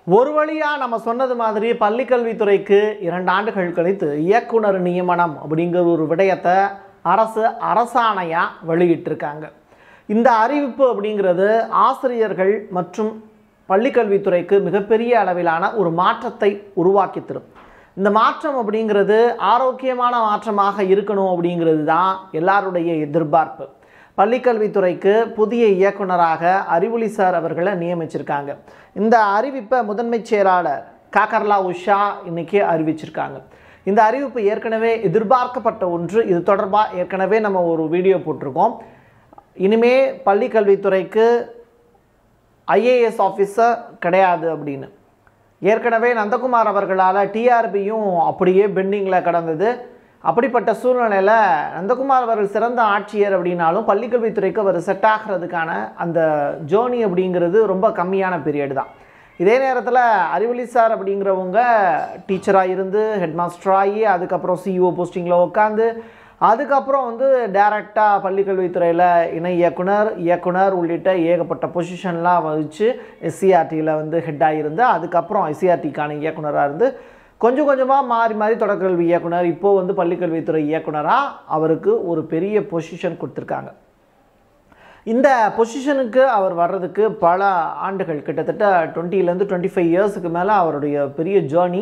ஒரு வழியாக நம்ம சொன்னது மாதிரி பள்ளிக்கல்வித்துறைக்கு இரண்டு ஆண்டுகள் கழித்து இயக்குனர் நியமனம் அப்படிங்கிற ஒரு விடயத்தை அரசு அரசாணையாக வெளியிட்டிருக்காங்க இந்த அறிவிப்பு அப்படிங்கிறது ஆசிரியர்கள் மற்றும் பள்ளிக்கல்வித்துறைக்கு மிகப்பெரிய அளவிலான ஒரு மாற்றத்தை உருவாக்கி தரும் இந்த மாற்றம் அப்படிங்கிறது ஆரோக்கியமான மாற்றமாக இருக்கணும் அப்படிங்கிறது தான் எல்லாருடைய எதிர்பார்ப்பு பள்ளிக்கல்வித்துறைக்கு புதிய இயக்குனராக அறிவொளி சார் அவர்களை நியமிச்சிருக்காங்க இந்த அறிவிப்பை முதன்மை செயலாளர் காக்கர்லா உஷா இன்னைக்கு அறிவிச்சிருக்காங்க இந்த அறிவிப்பு ஏற்கனவே எதிர்பார்க்கப்பட்ட ஒன்று இது தொடர்பாக ஏற்கனவே நம்ம ஒரு வீடியோ போட்டிருக்கோம் இனிமே பள்ளிக்கல்வித்துறைக்கு ஐஏஎஸ் ஆஃபீஸர் கிடையாது அப்படின்னு ஏற்கனவே நந்தகுமார் அவர்களால் டிஆர்பியும் அப்படியே பெண்டிங்கில் கடந்தது அப்படிப்பட்ட சூழ்நிலையில் நந்தகுமார் அவர்கள் சிறந்த ஆட்சியர் அப்படின்னாலும் பள்ளிக்கல்வித்துறைக்கு அவர் செட் ஆகிறதுக்கான அந்த ஜேர்னி அப்படிங்கிறது ரொம்ப கம்மியான பீரியட் தான் இதே நேரத்தில் அறிவொளி சார் அப்படிங்கிறவங்க டீச்சராக இருந்து ஹெட் மாஸ்டராகி அதுக்கப்புறம் சிஇஓ போஸ்டிங்கில் உட்காந்து அதுக்கப்புறம் வந்து டைரெக்டாக பள்ளிக்கல்வித்துறையில் இணை இயக்குனர் இயக்குனர் உள்ளிட்ட ஏகப்பட்ட பொசிஷன்லாம் வகிச்சு எஸ்சிஆர்டியில் வந்து ஹெட்டாக இருந்து அதுக்கப்புறம் எஸ்சிஆர்டிக்கான இயக்குனராக இருந்து கொஞ்சம் கொஞ்சமாக மாறி மாறி தொடக்கக்கல்வி இயக்குனர் இப்போது வந்து பள்ளிக்கல்வித்துறை இயக்குனராக அவருக்கு ஒரு பெரிய பொசிஷன் கொடுத்துருக்காங்க இந்த பொசிஷனுக்கு அவர் வர்றதுக்கு பல ஆண்டுகள் கிட்டத்தட்ட டுவெண்ட்டிலேருந்து டுவெண்ட்டி ஃபைவ் இயர்ஸுக்கு மேலே அவருடைய பெரிய ஜேர்னி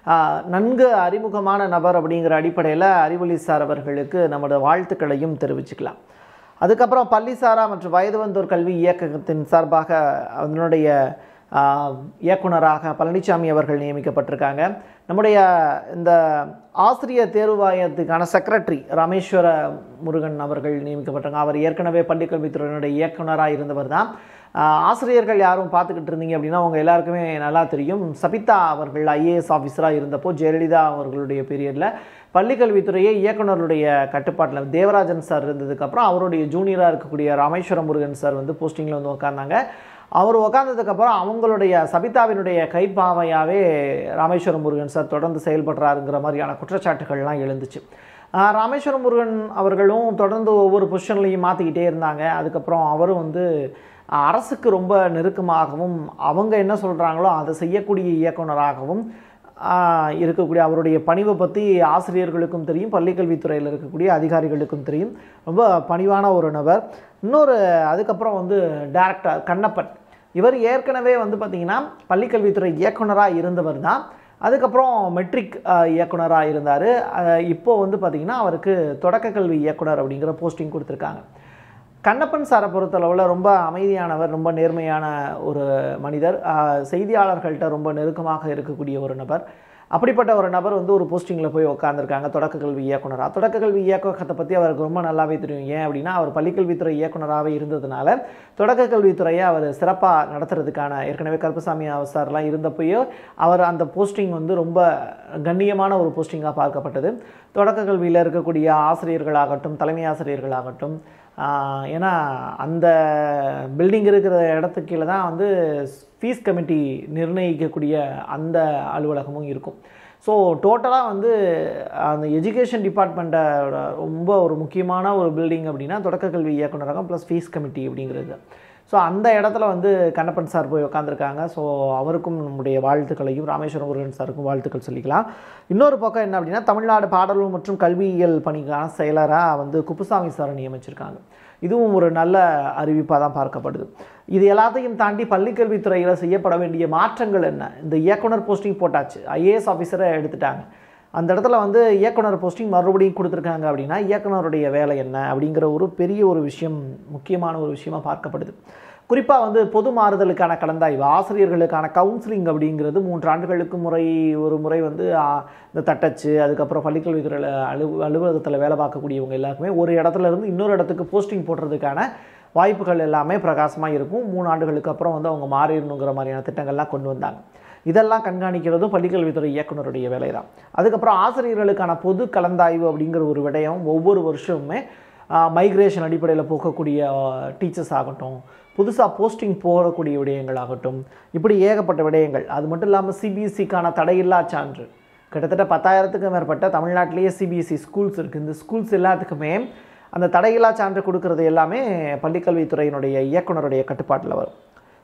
நன்கு அறிமுகமான நபர் அப்படிங்கிற அடிப்படையில் அறிவொளி சார் அவர்களுக்கு நமது வாழ்த்துக்களையும் தெரிவிச்சுக்கலாம் அதுக்கப்புறம் பள்ளிசாரா மற்றும் வயது வந்தோர் கல்வி இயக்கத்தின் சார்பாக அதனுடைய ஆஹ், இயக்குனராக பழனிசாமி அவர்கள் நியமிக்கப்பட்டிருக்காங்க நம்முடைய இந்த ஆசிரியர் தேர்வு வாரியத்துக்கான செக்ரட்டரி ராமேஸ்வர முருகன் அவர்கள் நியமிக்கப்பட்டாங்க அவர் ஏற்கனவே பள்ளிக்கல்வித்துறையினுடைய இயக்குனராக இருந்தவர் தான் ஆஹ், ஆசிரியர்கள் யாரும் பார்த்துக்கிட்டு இருந்தீங்க அப்படின்னா அவங்க எல்லாருக்குமே நல்லா தெரியும் சபிதா அவர்கள் ஐஏஎஸ் ஆஃபீஸராக இருந்தப்போ ஜெயலலிதா அவர்களுடைய பீரியடில் பள்ளிக்கல்வித்துறையை இயக்குனருடைய கட்டுப்பாட்டில் தேவராஜன் சார் இருந்ததுக்கப்புறம் அவருடைய ஜூனியராக இருக்கக்கூடிய ராமேஸ்வர முருகன் சார் வந்து போஸ்டிங்கில் வந்து உட்கார்ந்தாங்க அவர் உட்கார்ந்ததுக்கப்புறம் அவங்களுடைய சபிதாவினுடைய கைப்பாவையாகவே ராமேஸ்வரம் முருகன் சார் தொடர்ந்து செயல்படுறாருங்கிற மாதிரியான குற்றச்சாட்டுகள்லாம் எழுந்துச்சு ஆஹ் ராமேஸ்வரம் முருகன் அவர்களும் தொடர்ந்து ஒவ்வொரு பொசிஷன்லையும் மாற்றிக்கிட்டே இருந்தாங்க அதுக்கப்புறம் அவரும் வந்து ஆஹ் அரசுக்கு ரொம்ப நெருக்கமாகவும் அவங்க என்ன சொல்கிறாங்களோ அதை செய்யக்கூடிய இயக்குனராகவும் ஆஹ் இருக்கக்கூடிய அவருடைய பணிவை பற்றி ஆசிரியர்களுக்கும் தெரியும் பள்ளிக்கல்வித்துறையில் இருக்கக்கூடிய அதிகாரிகளுக்கும் தெரியும் ரொம்ப பணிவான ஒரு நபர் இன்னொரு அதுக்கப்புறம் வந்து டேரக்டர் கண்ணப்பன் இவர் ஏற்கனவே வந்து பார்த்திங்கன்னா பள்ளிக்கல்வித்துறை இயக்குனராக இருந்தவர் தான் அதுக்கப்புறம் மெட்ரிக் இயக்குனராக இருந்தார் இப்போ வந்து பார்த்திங்கன்னா அவருக்கு தொடக்க கல்வி இயக்குனர் அப்படிங்கிற போஸ்டிங் கொடுத்துருக்காங்க கண்ணப்பன் சாரை பொறுத்தளவில் ரொம்ப அமைதியானவர் ரொம்ப நேர்மையான ஒரு மனிதர் ஆஹ் செய்தியாளர்கள்ட்ட ரொம்ப நெருக்கமாக இருக்கக்கூடிய ஒரு நபர் அப்படிப்பட்ட ஒரு நபர் வந்து ஒரு போஸ்டிங்கில் போய் உட்காந்துருக்காங்க தொடக்க கல்வி இயக்குனராக தொடக்க கல்வி இயக்கத்தை பற்றி அவருக்கு ரொம்ப நல்லாவே தெரியும் ஏன் அப்படின்னா அவர் பள்ளிக்கல்வித்துறை இயக்குனராகவே இருந்ததுனால தொடக்க கல்வித்துறையை அவர் சிறப்பாக நடத்துறதுக்கான ஏற்கனவே கருப்பசாமி சார்லாம் இருந்தப்போயோ அவர் அந்த போஸ்டிங் வந்து ரொம்ப கண்ணியமான ஒரு போஸ்டிங்காக பார்க்கப்பட்டது தொடக்க கல்வியில் இருக்கக்கூடிய ஆசிரியர்களாகட்டும் தலைமை ஆசிரியர்களாகட்டும் ஆஹ் ஏன்னா அந்த பில்டிங் இருக்கிற இடத்துக்கு கீழே தான் வந்து ஃபீஸ் கமிட்டி நிர்ணயிக்கக்கூடிய அந்த அலுவலகமும் இருக்கும் ஸோ டோட்டலாக வந்து அந்த எஜுகேஷன் டிபார்ட்மெண்ட்டை ரொம்ப ஒரு முக்கியமான ஒரு பில்டிங் அப்படின்னா தொடக்க கல்வி இயக்குனரகம் ப்ளஸ் ஃபீஸ் கமிட்டி அப்படிங்கிறது ஸோ அந்த இடத்துல வந்து கண்ணப்பன் சார் போய் உட்காந்துருக்காங்க ஸோ அவருக்கும் நம்முடைய வாழ்த்துக்களையும் ராமேஸ்வரம் முருகன் சாருக்கும் வாழ்த்துக்கள் சொல்லிக்கலாம் இன்னொரு பக்கம் என்ன அப்படின்னா தமிழ்நாடு பாடல்கள் மற்றும் கல்வியியல் பணிக்கான செயலராக வந்து குப்புசாமி சாரை நியமிச்சிருக்காங்க இதுவும் ஒரு நல்ல அறிவிப்பாக தான் பார்க்கப்படுது இது எல்லாத்தையும் தாண்டி பள்ளிக்கல்வித்துறையில் செய்யப்பட வேண்டிய மாற்றங்கள் என்ன இந்த இயக்குனர் போஸ்டிங் போட்டாச்சு ஐஏஎஸ் ஆஃபீஸரை எடுத்துட்டாங்க அந்த இடத்துல வந்து இயக்குனர் போஸ்டிங் மறுபடியும் கொடுத்துருக்காங்க அப்படின்னா இயக்குனருடைய வேலை என்ன அப்படிங்கிற ஒரு பெரிய ஒரு விஷயம் முக்கியமான ஒரு விஷயமா பார்க்கப்படுது குறிப்பாக வந்து பொது மாறுதலுக்கான கலந்தாய்வு ஆசிரியர்களுக்கான கவுன்சிலிங் அப்படிங்கிறது மூன்று ஆண்டுகளுக்கு முறை ஒரு முறை வந்து ஆ, இந்த தட்டச்சு அதுக்கப்புறம் பள்ளிக்கல்வித்துறையில் அலு அலுவலகத்தில் வேலை பார்க்கக்கூடியவங்க எல்லாருக்குமே ஒரு இடத்துல இருந்து இன்னொரு இடத்துக்கு போஸ்டிங் போடுறதுக்கான வாய்ப்புகள் எல்லாமே பிரகாசமாக இருக்கும் மூணு ஆண்டுகளுக்கு அப்புறம் வந்து அவங்க மாறிடணுங்கிற மாதிரியான திட்டங்கள்லாம் கொண்டு வந்தாங்க இதெல்லாம் கண்காணிக்கிறதும் பள்ளிக்கல்வித்துறை இயக்குனருடைய வேலை தான் அதுக்கப்புறம் ஆசிரியர்களுக்கான பொது கலந்தாய்வு அப்படிங்கிற ஒரு விடயம் ஒவ்வொரு வருஷமுமே மைக்ரேஷன் அடிப்படையில் போகக்கூடிய டீச்சர்ஸ் ஆகட்டும் புதுசாக போஸ்டிங் போகக்கூடிய விடயங்களாகட்டும் இப்படி ஏகப்பட்ட விடயங்கள் அது மட்டும் இல்லாமல் சிபிஎஸ்சிக்கான தடையில்லா சான்று கிட்டத்தட்ட பத்தாயிரத்துக்கும் மேற்பட்ட தமிழ்நாட்டிலேயே சிபிஎஸ்சி ஸ்கூல்ஸ் இருக்குது இந்த ஸ்கூல்ஸ் எல்லாத்துக்குமே அந்த தடையில்லா சான்று கொடுக்கறது எல்லாமே பள்ளிக்கல்வித்துறையினுடைய இயக்குனருடைய கட்டுப்பாட்டில் வரும்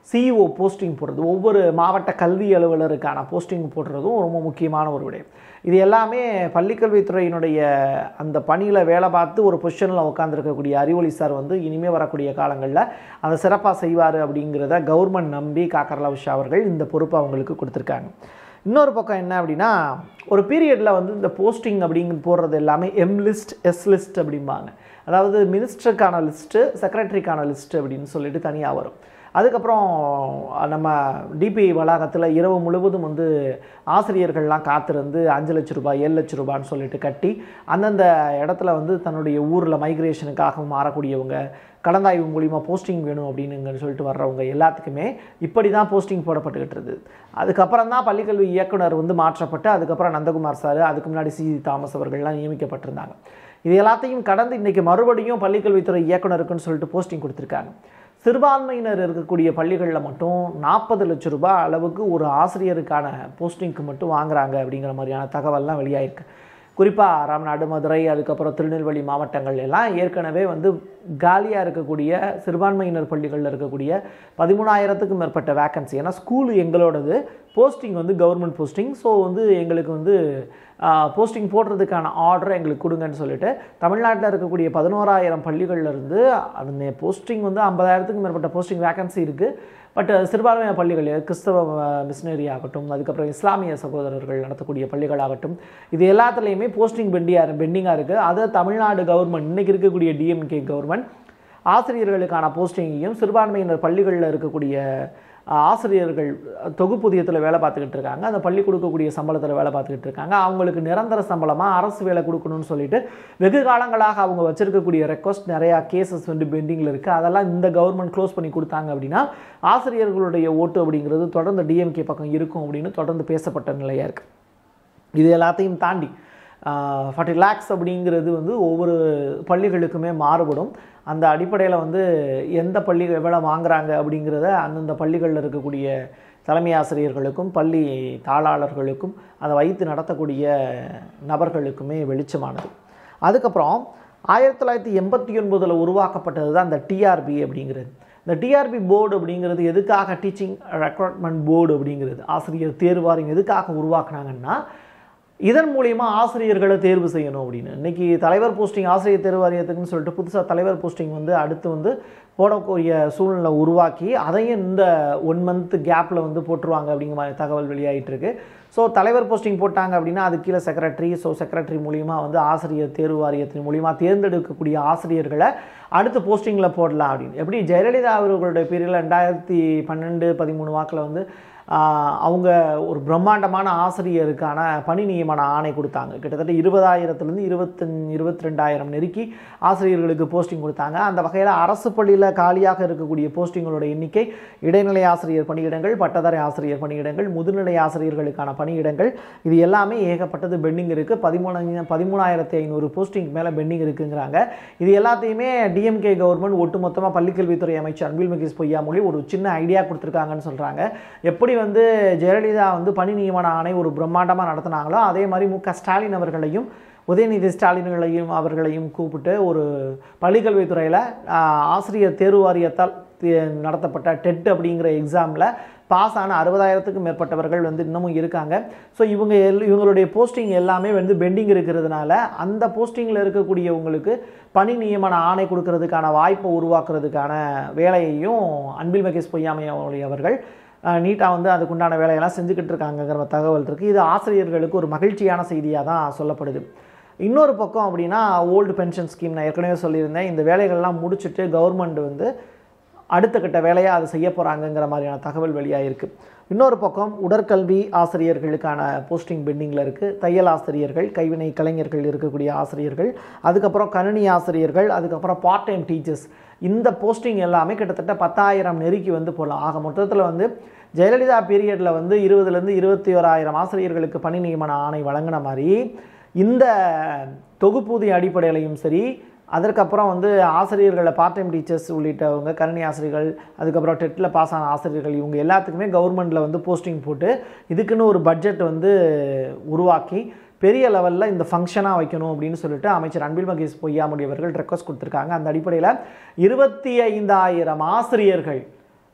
சிஇஓ போஸ்டிங் போடுறது ஒவ்வொரு மாவட்ட கல்வி அலுவலருக்கான போஸ்டிங் போடுறதும் ரொம்ப முக்கியமான ஒரு விடயம் இது எல்லாமே பள்ளிக்கல்வித்துறையினுடைய அந்த பணியில் வேலை பார்த்து ஒரு பொசிஷனில் உட்காந்துருக்கக்கூடிய அறிவொளி சார் வந்து இனிமேல் வரக்கூடிய காலங்களில் அதை சிறப்பாக செய்வார் அப்படிங்கிறத கவர்மெண்ட் நம்பி காக்கர்லா உஷா அவர்கள் இந்த பொறுப்பை அவங்களுக்கு கொடுத்துருக்காங்க இன்னொரு பக்கம் என்ன அப்படின்னா ஒரு பீரியடில் வந்து இந்த போஸ்டிங் அப்படிங்க போடுறது எல்லாமே எம் லிஸ்ட் எஸ் லிஸ்ட் அப்படிம்பாங்க அதாவது மினிஸ்டருக்கான லிஸ்ட்டு செக்ரட்டரிக்கான லிஸ்ட்டு அப்படின்னு சொல்லிட்டு தனியாக வரும் அதுக்கப்புறம் நம்ம டிபிஐ வளாகத்தில் இரவு முழுவதும் வந்து ஆசிரியர்கள்லாம் காத்திருந்து அஞ்சு லட்ச ரூபாய் ஏழு லட்ச ரூபான்னு சொல்லிட்டு கட்டி அந்தந்த இடத்துல வந்து தன்னுடைய ஊரில் மைக்ரேஷனுக்காக மாறக்கூடியவங்க கலந்தாய்வு மூலிமா போஸ்டிங் வேணும் அப்படின்னு சொல்லிட்டு வர்றவங்க எல்லாத்துக்குமே இப்படி தான் போஸ்டிங் போடப்பட்டுக்கிட்டு இருந்தது அதுக்கப்புறம் தான் பள்ளிக்கல்வி இயக்குனர் வந்து மாற்றப்பட்டு அதுக்கப்புறம் நந்தகுமார் சார் அதுக்கு முன்னாடி சி தாமஸ் அவர்கள்லாம் நியமிக்கப்பட்டிருந்தாங்க இது எல்லாத்தையும் கடந்து இன்றைக்கி மறுபடியும் பள்ளிக்கல்வித்துறை இயக்குனருக்குன்னு சொல்லிட்டு போஸ்டிங் கொடுத்துருக்காங்க சிறுபான்மையினர் இருக்கக்கூடிய பள்ளிகளில் மட்டும் நாற்பது லட்ச ரூபாய் அளவுக்கு ஒரு ஆசிரியருக்கான போஸ்டிங்க்கு மட்டும் வாங்குறாங்க அப்படிங்கிற மாதிரியான தகவல்லாம் வெளியாயிருக்கு குறிப்பாக ராமநாடு மதுரை அதுக்கப்புறம் திருநெல்வேலி மாவட்டங்கள் எல்லாம் ஏற்கனவே வந்து காலியாக இருக்கக்கூடிய சிறுபான்மையினர் பள்ளிகளில் இருக்கக்கூடிய பதிமூணாயிரத்துக்கும் மேற்பட்ட வேக்கன்சி ஏன்னா ஸ்கூல் எங்களோடது போஸ்டிங் வந்து கவர்மெண்ட் போஸ்டிங் ஸோ வந்து எங்களுக்கு வந்து போஸ்டிங் போடுறதுக்கான ஆர்டர் எங்களுக்கு கொடுங்கன்னு சொல்லிட்டு தமிழ்நாட்டில் இருக்கக்கூடிய பதினோராயிரம் பள்ளிகள்ல இருந்து அந்த போஸ்டிங் வந்து ஐம்பதாயிரத்துக்கும் மேற்பட்ட போஸ்டிங் வேக்கன்சி இருக்குது பட் சிறுபான்மைய பள்ளிகள் கிறிஸ்தவ மிஷினரி ஆகட்டும் அதுக்கப்புறம் இஸ்லாமிய சகோதரர்கள் நடத்தக்கூடிய பள்ளிகளாகட்டும் இது எல்லாத்துலேயுமே போஸ்டிங் பெண்டியாக பெண்டிங்காக இருக்குது அதை தமிழ்நாடு கவர்மெண்ட் இன்றைக்கி இருக்கக்கூடிய டிஎம்கே கவர்மெண்ட் ஆசிரியர்களுக்கான போஸ்டிங்கையும் சிறுபான்மையினர் பள்ளிகளில் இருக்கக்கூடிய ஆசிரியர்கள் தொகுப்பூதியத்தில் வேலை பார்த்துக்கிட்டு இருக்காங்க அந்த பள்ளி கொடுக்கக்கூடிய சம்பளத்தில் வேலை பார்த்துக்கிட்டு இருக்காங்க அவங்களுக்கு நிரந்தர சம்பளமாக அரசு வேலை கொடுக்கணும்னு சொல்லிட்டு வெகு காலங்களாக அவங்க வச்சிருக்கக்கூடிய ரெக்வஸ்ட் நிறையா கேசஸ் வந்து பெண்டிங்கில் இருக்குது அதெல்லாம் இந்த கவர்மெண்ட் க்ளோஸ் பண்ணி கொடுத்தாங்க அப்படின்னா ஆசிரியர்களுடைய ஓட்டு அப்படிங்கிறது தொடர்ந்து டிஎம்கே பக்கம் இருக்கும் அப்படின்னு தொடர்ந்து பேசப்பட்ட நிலையாக இருக்குது இது எல்லாத்தையும் தாண்டி ஃபார்ட்டி லேக்ஸ் அப்படிங்கிறது வந்து ஒவ்வொரு பள்ளிகளுக்குமே மாறுபடும் அந்த அடிப்படையில் வந்து எந்த பள்ளி எவ்வளோ வாங்குறாங்க அப்படிங்கிறத அந்தந்த பள்ளிகளில் இருக்கக்கூடிய தலைமை ஆசிரியர்களுக்கும் பள்ளி தாளாளர்களுக்கும் அதை வைத்து நடத்தக்கூடிய நபர்களுக்குமே வெளிச்சமானது அதுக்கப்புறம் ஆயிரத்தி தொள்ளாயிரத்தி எண்பத்தி ஒன்பதில் உருவாக்கப்பட்டது தான் அந்த டிஆர்பி அப்படிங்கிறது இந்த டிஆர்பி போர்டு அப்படிங்கிறது எதுக்காக டீச்சிங் ரெக்ரூட்மெண்ட் போர்டு அப்படிங்கிறது ஆசிரியர் தேர்வாரியம் எதுக்காக உருவாக்குனாங்கன்னா இதன் மூலிமா ஆசிரியர்களை தேர்வு செய்யணும் அப்படின்னு இன்றைக்கி தலைவர் போஸ்டிங் ஆசிரியர் தேர்வு வாரியத்துக்குன்னு சொல்லிட்டு புதுசாக தலைவர் போஸ்டிங் வந்து அடுத்து வந்து போடக்கூடிய சூழ்நிலை உருவாக்கி அதையும் இந்த ஒன் மந்த் கேப்பில் வந்து போட்டுருவாங்க அப்படிங்கிற மாதிரி தகவல் வெளியாகிட்டு இருக்கு ஸோ தலைவர் போஸ்டிங் போட்டாங்க அப்படின்னா அது கீழே செக்ரட்டரி ஸோ செக்ரட்டரி மூலிமா வந்து ஆசிரியர் தேர்வு வாரியத்தின் மூலிமா தேர்ந்தெடுக்கக்கூடிய ஆசிரியர்களை அடுத்த போஸ்டிங்கில் போடலாம் அப்படின்னு எப்படி ஜெயலலிதா அவர்களுடைய பீரியடில் ரெண்டாயிரத்தி பன்னெண்டு பதிமூணு வாக்கில் வந்து அவங்க ஒரு பிரம்மாண்டமான ஆசிரியருக்கான பணி நியமன ஆணை கொடுத்தாங்க கிட்டத்தட்ட இருபதாயிரத்துலேருந்து இருபத்தஞ்சு இருபத்தி ரெண்டாயிரம் நெருக்கி ஆசிரியர்களுக்கு போஸ்டிங் கொடுத்தாங்க அந்த வகையில் அரசு பள்ளியில் காலியாக இருக்கக்கூடிய போஸ்டிங்களோட எண்ணிக்கை இடைநிலை ஆசிரியர் பணியிடங்கள் பட்டதாரி ஆசிரியர் பணியிடங்கள் முதுநிலை ஆசிரியர்களுக்கான பணியிடங்கள் இது எல்லாமே ஏகப்பட்டது பெண்டிங் இருக்குது பதிமூணு பதிமூணாயிரத்தி ஐநூறு போஸ்டிங் மேலே பெண்டிங் இருக்குங்கிறாங்க இது எல்லாத்தையுமே டிஎம்கே கவர்மெண்ட் ஒட்டுமொத்தமாக பள்ளிக்கல்வித்துறை அமைச்சர் அன்பில் மகேஷ் பொய்யாமொழி ஒரு சின்ன ஐடியா கொடுத்துருக்காங்கன்னு சொல்கிறாங்க எப்படி வந்து ஜெயலலிதா வந்து பணி நியமன ஆணை ஒரு பிரம்மாண்டமாக நடத்தினாங்களோ அதே மாதிரி மு க ஸ்டாலின் அவர்களையும் உதயநிதி ஸ்டாலின்களையும் அவர்களையும் கூப்பிட்டு ஒரு பள்ளிக்கல்வித்துறையில் ஆசிரியர் தேர்வு வாரியத்தால் நடத்தப்பட்ட டெட் அப்படிங்கிற எக்ஸாமில் பாஸ் ஆன அறுபதாயிரத்துக்கும் மேற்பட்டவர்கள் வந்து இன்னமும் இருக்காங்க ஸோ இவங்க எல் இவங்களுடைய போஸ்டிங் எல்லாமே வந்து பெண்டிங் இருக்கிறதுனால அந்த போஸ்டிங்கில் இருக்கக்கூடியவங்களுக்கு பணி நியமன ஆணை கொடுக்கறதுக்கான வாய்ப்பை உருவாக்குறதுக்கான வேலையையும் அன்பில் மகேஷ் பொய்யாமை அவர்கள் நீட்டாக வந்து அதுக்குண்டான வேலையெல்லாம் செஞ்சுக்கிட்டு இருக்காங்கங்கிற தகவல் இருக்குது இது ஆசிரியர்களுக்கு ஒரு மகிழ்ச்சியான செய்தியாக தான் சொல்லப்படுது இன்னொரு பக்கம் அப்படின்னா ஓல்டு பென்ஷன் ஸ்கீம் நான் ஏற்கனவே சொல்லியிருந்தேன் இந்த வேலைகள்லாம் முடிச்சுட்டு கவர்மெண்ட் வந்து அடுத்த கட்ட வேலையாக அதை செய்ய போகிறாங்கங்கிற மாதிரியான தகவல் வெளியாகிருக்கு இன்னொரு பக்கம் உடற்கல்வி ஆசிரியர்களுக்கான போஸ்டிங் பெண்டிங்கில் இருக்குது தையல் ஆசிரியர்கள் கைவினை கலைஞர்கள் இருக்கக்கூடிய ஆசிரியர்கள் அதுக்கப்புறம் கணினி ஆசிரியர்கள் அதுக்கப்புறம் பார்ட் டைம் டீச்சர்ஸ் இந்த போஸ்டிங் எல்லாமே கிட்டத்தட்ட பத்தாயிரம் நெருக்கி வந்து போகலாம் ஆக மொத்தத்தில் வந்து ஜெயலலிதா பீரியடில் வந்து இருபதுலேருந்து இருபத்தி ஓராயிரம் ஆசிரியர்களுக்கு பணி நியமன ஆணை வழங்கின மாதிரி இந்த தொகுப்பூதிய அடிப்படையிலையும் சரி அதற்கப்புறம் வந்து ஆசிரியர்களை பார்ட் டைம் டீச்சர்ஸ் உள்ளிட்டவங்க கணினி ஆசிரியர்கள் அதுக்கப்புறம் டெட்டில் பாஸ் ஆன ஆசிரியர்கள் இவங்க எல்லாத்துக்குமே கவர்மெண்ட்டில் வந்து போஸ்டிங் போட்டு இதுக்குன்னு ஒரு பட்ஜெட் வந்து உருவாக்கி பெரிய லெவலில் இந்த ஃபங்க்ஷனாக வைக்கணும் அப்படின்னு சொல்லிட்டு அமைச்சர் அன்பில் மகேஷ் பொய்யாமுடி அவர்கள் ரெக்வஸ்ட் கொடுத்துருக்காங்க அந்த அடிப்படையில் இருபத்தி ஐந்தாயிரம் ஆசிரியர்கள்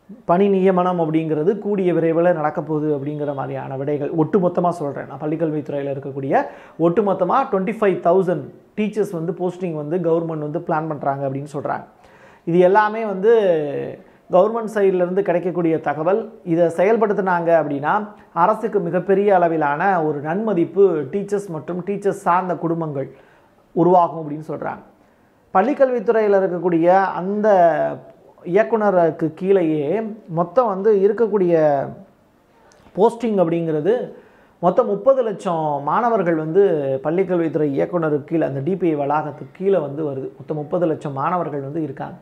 பணி நியமனம் அப்படிங்கிறது கூடிய விரைவில் நடக்கப்போகுது அப்படிங்கிற மாதிரியான விடைகள் ஒட்டுமொத்தமாக சொல்கிறேன் நான் பள்ளிக்கல்வித்துறையில் இருக்கக்கூடிய ஒட்டுமொத்தமாக டுவெண்ட்டி ஃபைவ் தௌசண்ட் டீச்சர்ஸ் வந்து போஸ்டிங் வந்து கவர்மெண்ட் வந்து பிளான் பண்ணுறாங்க அப்படின்னு சொல்கிறாங்க இது எல்லாமே வந்து கவர்மெண்ட் சைட்லேருந்து கிடைக்கக்கூடிய தகவல் இதை செயல்படுத்தினாங்க அப்படின்னா அரசுக்கு மிகப்பெரிய அளவிலான ஒரு நன்மதிப்பு டீச்சர்ஸ் மற்றும் டீச்சர்ஸ் சார்ந்த குடும்பங்கள் உருவாகும் அப்படின்னு சொல்கிறாங்க பள்ளிக்கல்வித்துறையில் இருக்கக்கூடிய அந்த இயக்குனருக்கு கீழேயே மொத்தம் வந்து இருக்கக்கூடிய போஸ்டிங் அப்படிங்கிறது மொத்தம் முப்பது லட்சம் மாணவர்கள் வந்து பள்ளிக்கல்வித்துறை இயக்குனருக்கு கீழே அந்த டிபிஐ வளாகத்துக்கு கீழே வந்து வருது மொத்தம் முப்பது லட்சம் மாணவர்கள் வந்து இருக்காங்க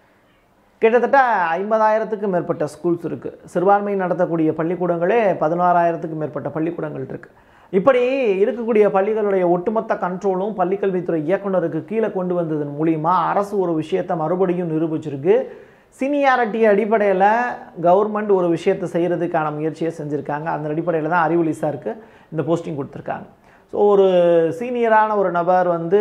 கிட்டத்தட்ட ஐம்பதாயிரத்துக்கு மேற்பட்ட ஸ்கூல்ஸ் இருக்குது சிறுபான்மை நடத்தக்கூடிய பள்ளிக்கூடங்களே பதினாறாயிரத்துக்கு மேற்பட்ட பள்ளிக்கூடங்கள் இருக்குது இப்படி இருக்கக்கூடிய பள்ளிகளுடைய ஒட்டுமொத்த கண்ட்ரோலும் பள்ளிக்கல்வித்துறை இயக்குனருக்கு கீழே கொண்டு வந்ததன் மூலிமா அரசு ஒரு விஷயத்தை மறுபடியும் நிரூபிச்சிருக்கு சீனியாரிட்டி அடிப்படையில் கவர்மெண்ட் ஒரு விஷயத்தை செய்கிறதுக்கான முயற்சியை செஞ்சுருக்காங்க அந்த அடிப்படையில் தான் அறிவொளி சாருக்கு இந்த போஸ்டிங் கொடுத்துருக்காங்க ஸோ ஒரு சீனியரான ஒரு நபர் வந்து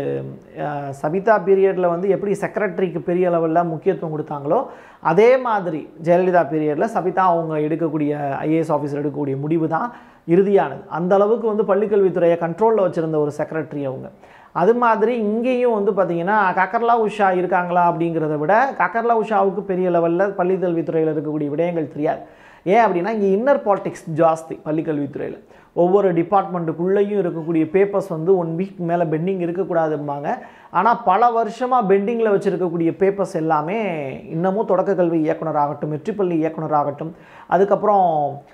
அஹ், சபிதா பீரியடில் வந்து எப்படி செக்ரட்டரிக்கு பெரிய லெவலில் முக்கியத்துவம் கொடுத்தாங்களோ அதே மாதிரி ஜெயலலிதா பீரியடில் சபிதா அவங்க எடுக்கக்கூடிய ஐஏஎஸ் ஆஃபீஸர் எடுக்கக்கூடிய முடிவு தான் இறுதியானது அந்த அளவுக்கு வந்து பள்ளிக்கல்வித்துறையை கண்ட்ரோலில் வச்சுருந்த ஒரு செக்ரட்டரி அவங்க அது மாதிரி இங்கேயும் வந்து பார்த்தீங்கன்னா கக்கர்லா உஷா இருக்காங்களா அப்படிங்கிறத விட கக்கர்லா உஷாவுக்கு பெரிய லெவலில் பள்ளிக்கல்வித்துறையில் இருக்கக்கூடிய விடயங்கள் தெரியாது ஏன் அப்படின்னா இங்கே இன்னர் பாலிடிக்ஸ் ஜாஸ்தி பள்ளிக்கல்வித்துறையில் ஒவ்வொரு டிபார்ட்மெண்ட்டுக்குள்ளேயும் இருக்கக்கூடிய பேப்பர்ஸ் வந்து ஒன் வீக் மேலே பெண்டிங் இருக்கக்கூடாதும்பாங்க ஆனால் பல வருஷமாக பெண்டிங்கில் வச்சுருக்கக்கூடிய பேப்பர்ஸ் எல்லாமே இன்னமும் தொடக்க கல்வி இயக்குனர் ஆகட்டும் மெட்ரிப்பள்ளி இயக்குனர் ஆகட்டும் அதுக்கப்புறம்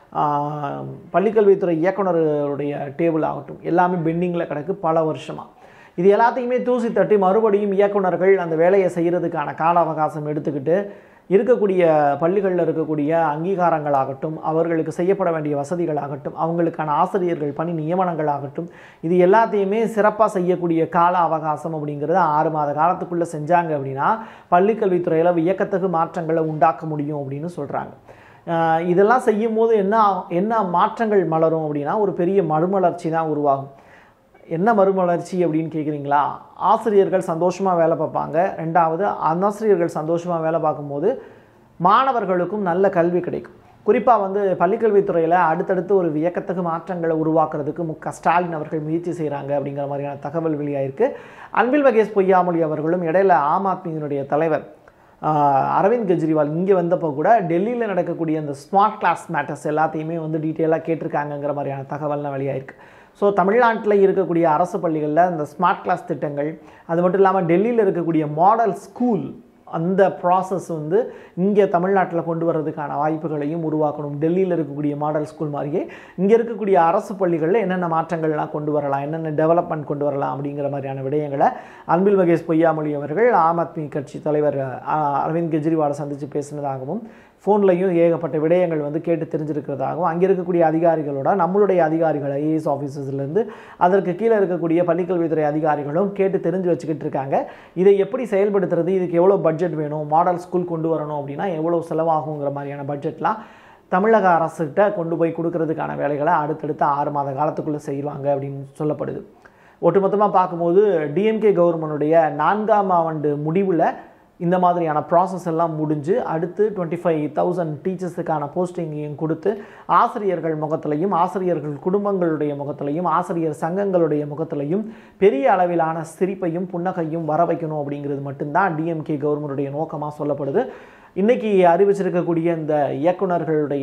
ஆஹ், பள்ளிக்கல்வித்துறை இயக்குனருடைய டேபிள் ஆகட்டும் எல்லாமே பெண்டிங்கில் கிடக்கு பல வருஷமாக இது எல்லாத்தையுமே தூசி தட்டி மறுபடியும் இயக்குனர்கள் அந்த வேலையை செய்கிறதுக்கான கால அவகாசம் எடுத்துக்கிட்டு இருக்கக்கூடிய பள்ளிகளில் இருக்கக்கூடிய அங்கீகாரங்களாகட்டும் அவர்களுக்கு செய்யப்பட வேண்டிய வசதிகளாகட்டும் அவங்களுக்கான ஆசிரியர்கள் பணி நியமனங்களாகட்டும் இது எல்லாத்தையுமே சிறப்பாக செய்யக்கூடிய கால அவகாசம் அப்படிங்கிறது ஆறு மாத காலத்துக்குள்ளே செஞ்சாங்க அப்படின்னா பள்ளிக்கல்வித்துறையில் வியக்கத்தகு மாற்றங்களை உண்டாக்க முடியும் அப்படின்னு சொல்கிறாங்க ஆஹ் இதெல்லாம் செய்யும் போது என்ன ஆகும்- என்ன மாற்றங்கள் மலரும் அப்படின்னா ஒரு பெரிய மறுமலர்ச்சி தான் உருவாகும் என்ன மறுமலர்ச்சி அப்படின்னு கேட்குறீங்களா ஆசிரியர்கள் சந்தோஷமாக வேலை பார்ப்பாங்க ரெண்டாவது அன்னாசிரியர்கள் சந்தோஷமாக வேலை பார்க்கும்போது மாணவர்களுக்கும் நல்ல கல்வி கிடைக்கும் குறிப்பாக வந்து பள்ளிக்கல்வித்துறையில் அடுத்தடுத்து ஒரு வியக்கத்தகு மாற்றங்களை உருவாக்குறதுக்கு மு க ஸ்டாலின் அவர்கள் முயற்சி செய்கிறாங்க அப்படிங்கிற மாதிரியான தகவல் வெளியாயிருக்கு அன்பில் மகேஷ் பொய்யாமொழி அவர்களும் இடையில ஆம் ஆத்மியினுடைய தலைவர் ஆஹ், அரவிந்த் கெஜ்ரிவால் இங்கே வந்தப்போ கூட டெல்லியில் நடக்கக்கூடிய அந்த ஸ்மார்ட் கிளாஸ் மேட்டர்ஸ் எல்லாத்தையுமே வந்து டீட்டெயிலாக கேட்டிருக்காங்கங்கிற மாதிரியான தகவல்லாம் வெளியாயிருக்கு ஸோ தமிழ்நாட்டில் இருக்கக்கூடிய அரசு பள்ளிகளில் இந்த ஸ்மார்ட் கிளாஸ் திட்டங்கள் அது மட்டும் இல்லாமல் டெல்லியில் இருக்கக்கூடிய மாடல் ஸ்கூல் அந்த ப்ராசஸ் வந்து இங்கே தமிழ்நாட்டில் கொண்டு வர்றதுக்கான வாய்ப்புகளையும் உருவாக்கணும் டெல்லியில் இருக்கக்கூடிய மாடல் ஸ்கூல் மாதிரியே இங்கே இருக்கக்கூடிய அரசு பள்ளிகளில் என்னென்ன மாற்றங்கள்லாம் கொண்டு வரலாம் என்னென்ன டெவலப்மெண்ட் கொண்டு வரலாம் அப்படிங்கிற மாதிரியான விடயங்களை அன்பில் மகேஷ் பொய்யாமொழி அவர்கள் ஆம் ஆத்மி கட்சி தலைவர் அஹ், அரவிந்த் கெஜ்ரிவாலை சந்தித்து பேசினதாகவும் ஃபோன்லையும் ஏகப்பட்ட விடயங்கள் வந்து கேட்டு தெரிஞ்சிருக்கிறதாகவும் அங்கே இருக்கக்கூடிய அதிகாரிகளோட நம்மளுடைய அதிகாரிகள் ஐஏஎஸ் ஆஃபீஸர்ஸ்லேருந்து அதற்கு கீழே இருக்கக்கூடிய பள்ளிக்கல்வித்துறை அதிகாரிகளும் கேட்டு தெரிஞ்சு வச்சுக்கிட்டு இருக்காங்க இதை எப்படி செயல்படுத்துறது இதுக்கு எவ்வளோ பட்ஜெட் வேணும் மாடல் ஸ்கூல் கொண்டு வரணும் அப்படின்னா எவ்வளோ செலவாகுங்கிற மாதிரியான பட்ஜெட்லாம் தமிழக அரசுகிட்ட கொண்டு போய் கொடுக்கறதுக்கான வேலைகளை அடுத்தடுத்த ஆறு மாத காலத்துக்குள்ளே செய்வாங்க அப்படின்னு சொல்லப்படுது ஒட்டுமொத்தமாக பார்க்கும்போது டிஎம்கே கவர்மெண்டுடைய நான்காம் ஆண்டு முடிவில் இந்த மாதிரியான ப்ராசஸ் எல்லாம் முடிஞ்சு அடுத்து டுவெண்ட்டி ஃபைவ் தௌசண்ட் டீச்சர்ஸுக்கான போஸ்டிங்கையும் கொடுத்து ஆசிரியர்கள் முகத்திலையும் ஆசிரியர்கள் குடும்பங்களுடைய முகத்திலையும் ஆசிரியர் சங்கங்களுடைய முகத்திலையும் பெரிய அளவிலான சிரிப்பையும் புன்னகையும் வர வைக்கணும் அப்படிங்கிறது மட்டும்தான் டிஎம்கே கவர்மெண்டுடைய நோக்கமாக சொல்லப்படுது இன்னைக்கு அறிவிச்சிருக்கக்கூடிய இந்த இயக்குனர்களுடைய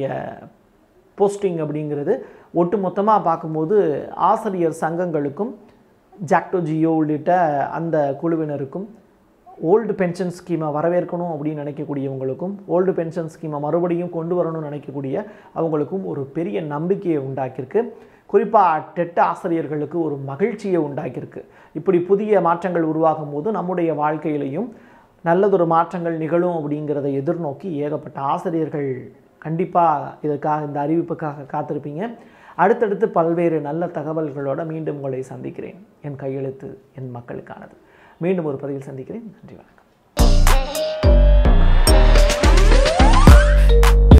போஸ்டிங் அப்படிங்கிறது ஒட்டு மொத்தமாக பார்க்கும்போது ஆசிரியர் சங்கங்களுக்கும் ஜாக்டோ ஜியோ உள்ளிட்ட அந்த குழுவினருக்கும் ஓல்டு பென்ஷன் ஸ்கீமை வரவேற்கணும் அப்படின்னு நினைக்கக்கூடியவங்களுக்கும் ஓல்டு பென்ஷன் ஸ்கீமை மறுபடியும் கொண்டு வரணும்னு நினைக்கக்கூடிய அவங்களுக்கும் ஒரு பெரிய நம்பிக்கையை உண்டாக்கியிருக்கு குறிப்பாக டெட் ஆசிரியர்களுக்கு ஒரு மகிழ்ச்சியை உண்டாக்கியிருக்கு இப்படி புதிய மாற்றங்கள் உருவாகும் போது நம்முடைய வாழ்க்கையிலையும் நல்லதொரு மாற்றங்கள் நிகழும் அப்படிங்கிறதை எதிர்நோக்கி ஏகப்பட்ட ஆசிரியர்கள் கண்டிப்பாக இதற்காக இந்த அறிவிப்புக்காக காத்திருப்பீங்க அடுத்தடுத்து பல்வேறு நல்ல தகவல்களோட மீண்டும் உங்களை சந்திக்கிறேன் என் கையெழுத்து என் மக்களுக்கானது மீண்டும் ஒரு பதிவில் சந்திக்கிறேன் நன்றி வணக்கம்